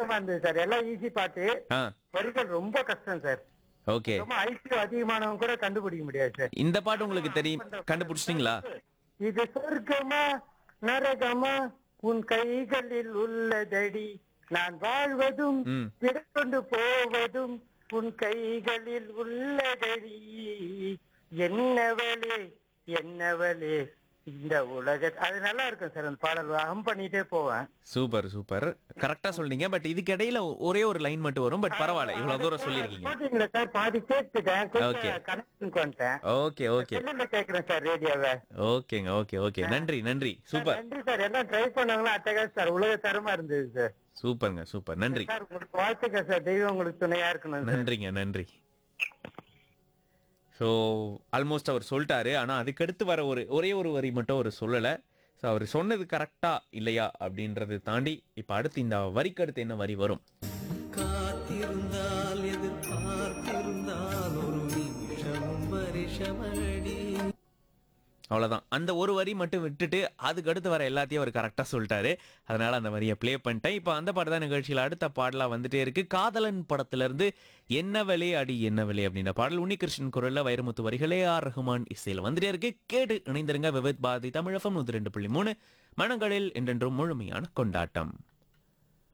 பயங்கரமா இருந்தது சார் எல்லாம் ஈஸி பாட்டு ஆ வரிகள் ரொம்ப கஷ்டம் சார் ஓகே ரொம்ப ஐக்கியூ அதிகமானவங்க கூட கண்டுபிடிக்க முடியாது சார் இந்த பாட்டு உங்களுக்கு தெரியும் கண்டுபிடிச்சிட்டீங்களா இது சொர்க்கமா நரகமா உன் கைகளில் உள்ளதடி நான் வாழ்வதும் ம். விடக்கொண்டு போவதும் உன் கைகளில் உள்ளதடி என்னவளே என்னவளே இந்த உலக அது நல்லா இருக்கும் சார் அந்த பாடல் அகம் பண்ணிட்டே போவேன் சூப்பர் சூப்பர் கரெக்டா சொல்றீங்க பட் இதுக்கு இடையில ஒரே ஒரு லைன் மட்டும் வரும் பட் பரவாயில்ல இவ்வளவு தூரம் சொல்லியிருக்கீங்க போட்டீங்களா சார் பாதி கேட்டுட்டேன் Okay. கொஞ்சம் கனெக்ஷனுக்கு வந்துட்டேன் ஓகே ஓகே செல்லுல கேக்குறேன் சார் ரேடியோவை ஓகேங்க ஓகே ஓகே நன்றி நன்றி சூப்பர் நன்றி சார் எல்லாம் ட்ரை பண்ணவங்களும் அட்டகாசம் சார் உலக தரமா இருந்தது சார் சூப்பருங்க சூப்பர் நன்றி சார் உங்களுக்கு வாழ்த்துக்கள் சார் தெய்வம் உங்களுக்கு துணையா இருக்கணும் சார் நன்றிங்க நன்றி ஸோ ஆல்மோஸ்ட் அவர் சொல்லிட்டாரு ஆனா அதுக்கடுத்து வர ஒரு ஒரே ஒரு வரி மட்டும் அவர் சொல்லலை ஸோ அவர் சொன்னது கரெக்டா இல்லையா அப்படின்றத தாண்டி இப்போ அடுத்து இந்த வரிக்கு அடுத்து என்ன வரி வரும் காத்திருந்தால் எதிர்பார்த்திருந்தால் ஒரு நிமிஷம் வருஷமடி அவ்வளவுதான் அந்த ஒரு வரி மட்டும் விட்டுட்டு அதுக்கு அடுத்து வர எல்லாத்தையும் அவர் கரெக்டாக சொல்லிட்டாரு அதனால அந்த வரியை ப்ளே பண்ணிட்டேன் இப்போ அந்த பாட்டு தான் நிகழ்ச்சியில் அடுத்த பாடலா வந்துட்டே இருக்கு காதலன் படத்துல இருந்து என்ன விலை அடி என்ன விலை அப்படின்ற பாடல் உன்னிகிருஷ்ணன் குரல்ல வைரமுத்து வரிகளே ஆர் ரஹ்மான் இசையில் வந்துட்டே இருக்கு கேட்டு இணைந்திருங்க விவித் பாரதி தமிழகம் நூத்தி ரெண்டு புள்ளி மூணு மனங்களில் என்றென்றும் முழுமையான கொண்டாட்டம்